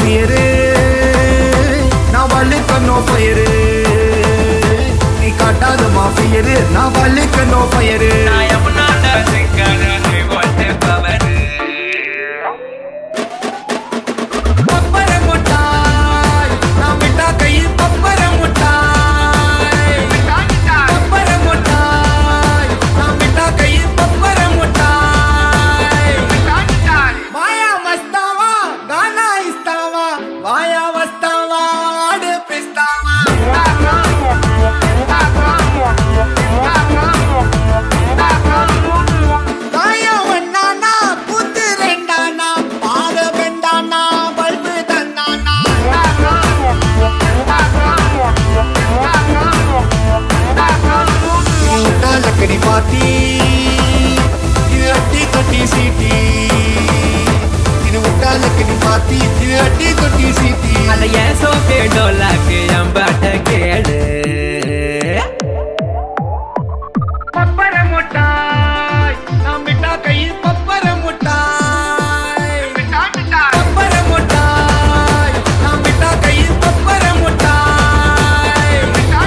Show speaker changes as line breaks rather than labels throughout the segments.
fear நான் வழுக்க no fire நீ காட்டாத மாஃபியரு நான் வழுக்க நோ ஃபயரு
நான் எவனாண்ட சிக்கன ரிவோல்ட் பவர்
பப்பர முட்டாய் நான் விட்டா கை பப்பர முட்டாய் பப்பர முட்டாய் நான் விட்டா கை பப்பர முட்டாய் மாயா மஸ்தாவா கானா இஸ்தாவா வாயா வஸ்தாவா ஆடு பிஸ்தாவா காயம் ஒண்ணானா புத்து ரெண்டானா பாத வெண்டானா பல்பு தந்தானா இது விட்டா லக்கடி பாத்தி இது அட்டி தொட்டி சீட்டி இது விட்டா லக்கடி பாத்தி இது அட்டி தொட்டி சீட்டி
அட ஏன் சோக்கு டோலாக்கு என் பாட்ட கேளு
பப்பர முட்டாய் நான் விட்டா கை பப்பர முட்டாய் பப்பர முட்டாய் நான் விட்டா கை பப்பர முட்டாய்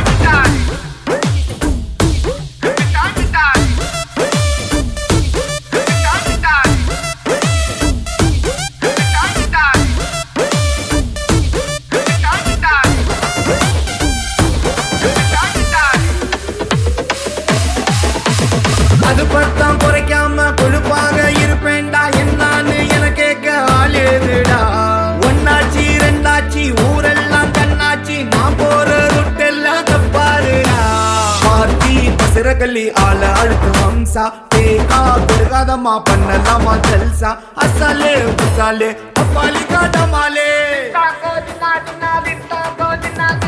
அது பட்டம் குறைக்காம கொழுப்பாக இருப்பேன்டா என்னான்னு என கேட்க ஆள் ஏதுடா ஒன்னாச்சி ரெண்டாச்சி ஊரெல்லாம் கண்ணாச்சி நான் போற ருட்டெல்லாம் தப்பாருடா பார்த்தி பசிரகல்லி ஆள அழுத்து வம்சா தேகா பெருகாதம்மா பண்ணலாமா ஜல்சா அசாலே உசாலே அப்பாலி காட்டமாலே